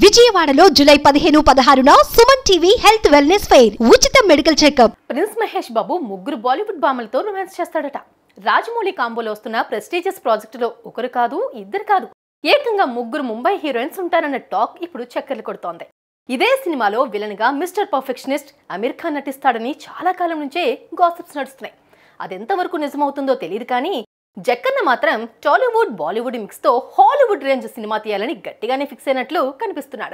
విజయవాడలో జూలై పదిహేను పదహారున Suman TV health wellness fair ఉచిత medical checkup prince Mahesh Babu ముగ్గురు బాలీవుడ్ భామలతో రొమాన్స్ చేస్తాడట రాజమౌళి కాంబోలో వస్తున్న ప్రెస్టీజియస్ ప్రాజెక్టులో ఒకరు కాదు ఇద్దరు కాదు ఏకంగా ముగ్గురు ముంబై హీరోయిన్స్ ఉంటారన్న టాక్ ఇప్పుడు చక్కర్లు కొడుతోంది ఇదే సినిమాలో విలన్ గా మిస్టర్ పర్ఫెక్షనిస్ట్ అమీర్ ఖాన్ నటిస్తాడని చాలా కాలం నుంచే గాసిప్స్ నడుస్తున్నాయి అదెంతవరకు నిజమవుతుందో తెలియదు కానీ జక్కన్న మాత్రం టాలీవుడ్ బాలీవుడ్ మిక్స్ తో హాలీవుడ్ రేంజ్ సినిమా తీయాలని గట్టిగానే ఫిక్స్ అయినట్లు కనిపిస్తున్నాడు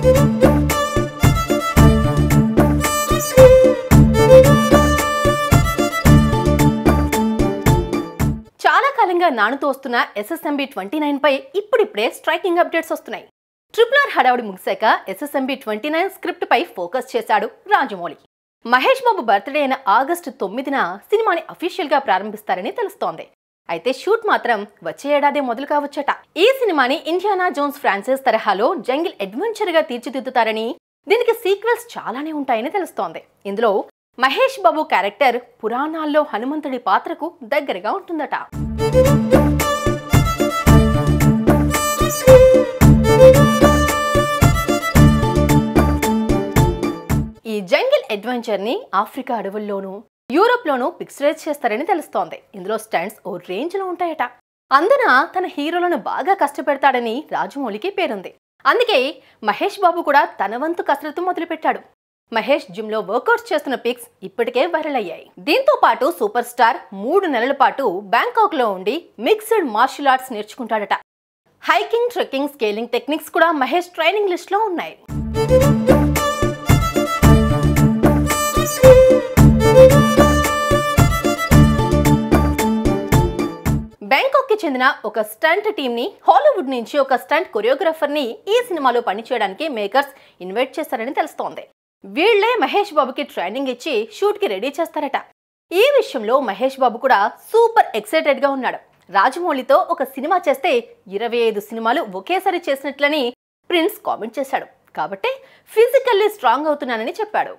చాలా కాలంగా నానుతూ వస్తున్న ఎస్ఎస్ఎంబి ట్వంటీ నైన్ పై ఇప్పుడిప్పుడే స్ట్రైకింగ్ అప్డేట్స్ వస్తున్నాయి ట్రిపుల్ ఆర్ హడావుడి ముగిశాక ఎస్ఎస్ఎంబి ట్వంటీ నైన్ స్క్రిప్ట్ పై ఫోకస్ చేశాడు రాజమౌళి మహేష్ బాబు బర్త్డే అయిన ఆగస్టు తొమ్మిదిన సినిమాని అఫీషియల్ గా ప్రారంభిస్తారని తెలుస్తోంది అయితే షూట్ మాత్రం వచ్చే ఏడాదే మొదలు కావచ్చట ఈ సినిమాని ఇండియానా జోన్స్ ఫ్రాన్సిస్ తరహాలో జంగిల్ అడ్వెంచర్ గా తీర్చిదిద్దుతారని దీనికి సీక్వెల్స్ చాలానే ఉంటాయని తెలుస్తోంది ఇందులో మహేష్ బాబు క్యారెక్టర్ పురాణాల్లో హనుమంతుడి పాత్రకు దగ్గరగా ఉంటుందట ఈ జంగిల్ అడ్వెంచర్ ని ఆఫ్రికా అడవుల్లోనూ యూరోప్ లోనూ పిక్చరైజ్ చేస్తారని తెలుస్తోంది ఇందులో స్టంట్స్ ఓ రేంజ్ లో ఉంటాయట అందున తన హీరోలను బాగా కష్టపెడతాడని రాజమౌళికి పేరుంది అందుకే మహేష్ బాబు కూడా తన వంతు కసరత్తు మొదలుపెట్టాడు మహేష్ జిమ్ లో వర్కౌట్స్ చేస్తున్న పిక్స్ ఇప్పటికే వైరల్ అయ్యాయి దీంతో పాటు సూపర్ స్టార్ మూడు నెలల పాటు బ్యాంకాక్ లో ఉండి మిక్స్డ్ మార్షల్ ఆర్ట్స్ నేర్చుకుంటాడట హైకింగ్ ట్రెక్కింగ్ స్కేలింగ్ టెక్నిక్స్ కూడా మహేష్ ట్రైనింగ్ లిస్ట్ లో ఉన్నాయి బ్యాంకాక్ కి చెందిన ఒక స్టంట్ టీమ్ ని హాలీవుడ్ నుంచి ఒక స్టంట్ కొరియోగ్రాఫర్ ని ఈ సినిమాలో పనిచేయడానికి మేకర్స్ ఇన్వైట్ చేశారని తెలుస్తోంది వీళ్లే మహేష్ బాబుకి ట్రైనింగ్ ఇచ్చి షూట్ కి రెడీ చేస్తారట ఈ విషయంలో మహేష్ బాబు కూడా సూపర్ ఎక్సైటెడ్ గా ఉన్నాడు రాజమౌళితో ఒక సినిమా చేస్తే ఇరవై ఐదు సినిమాలు ఒకేసారి చేసినట్లని ప్రిన్స్ కామెంట్ చేశాడు కాబట్టి ఫిజికల్లీ స్ట్రాంగ్ అవుతున్నానని చెప్పాడు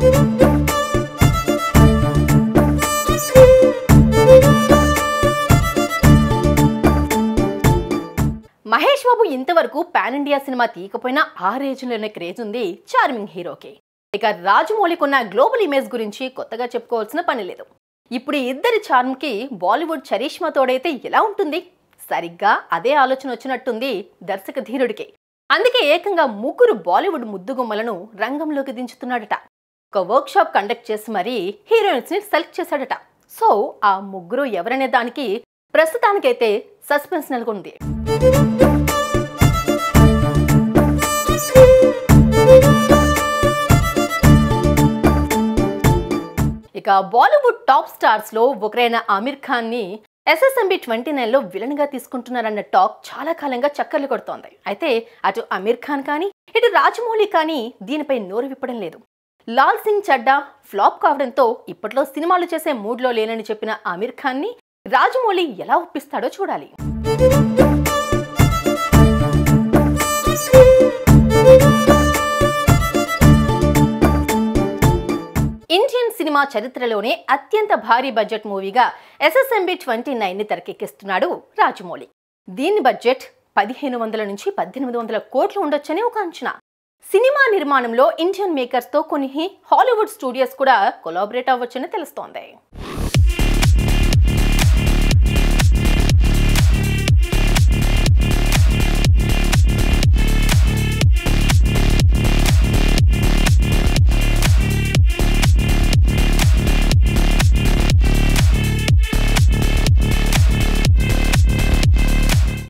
మహేష్ బాబు ఇంతవరకు పాన్ ఇండియా సినిమా తీయకపోయినా ఆ రేంజ్లోనే క్రేజ్ ఉంది చార్మింగ్ హీరోకి ఇక రాజమౌళికున్న గ్లోబల్ ఇమేజ్ గురించి కొత్తగా చెప్పుకోవాల్సిన పని లేదు ఇప్పుడు ఈ ఇద్దరి చార్మ్కి బాలీవుడ్ చరిష్మా తోడైతే ఎలా ఉంటుంది సరిగ్గా అదే ఆలోచన వచ్చినట్టుంది దర్శక ధీరుడికి అందుకే ఏకంగా ముగ్గురు బాలీవుడ్ ముద్దుగుమ్మలను రంగంలోకి దించుతున్నాడట ఒక వర్క్ షాప్ కండక్ట్ చేసి మరీ హీరోయిన్స్ ని సెలెక్ట్ చేశాడట సో ఆ ముగ్గురు ఎవరనే దానికి ప్రస్తుతానికైతే సస్పెన్స్ నెలకొంది ఇక బాలీవుడ్ టాప్ స్టార్స్ లో ఒకరైన ఆమిర్ ఖాన్ ని ఎస్ఎస్ఎంబి ట్వంటీ నైన్ లో విలన్ గా తీసుకుంటున్నారన్న టాక్ చాలా కాలంగా చక్కర్లు కొడుతోంది అయితే అటు అమీర్ ఖాన్ కానీ ఇటు రాజమౌళి కానీ దీనిపై నోరు విప్పడం లేదు లాల్ సింగ్ చడ్డా ఫ్లాప్ కావడంతో ఇప్పట్లో సినిమాలు చేసే మూడ్లో లేనని చెప్పిన ఆమిర్ ఖాన్ ని రాజమౌళి ఎలా ఒప్పిస్తాడో చూడాలి ఇండియన్ సినిమా చరిత్రలోనే అత్యంత భారీ బడ్జెట్ మూవీగా ఎస్ఎస్ఎంబి ట్వంటీ నైన్ ని తెరకెక్కిస్తున్నాడు రాజమౌళి దీని బడ్జెట్ పదిహేను వందల నుంచి పద్దెనిమిది వందల కోట్లు ఉండొచ్చని ఒక అంచనా సినిమా నిర్మాణంలో ఇండియన్ మేకర్స్ తో కొన్ని హాలీవుడ్ స్టూడియోస్ కూడా కొలాబరేట్ అవ్వచ్చని తెలుస్తోంది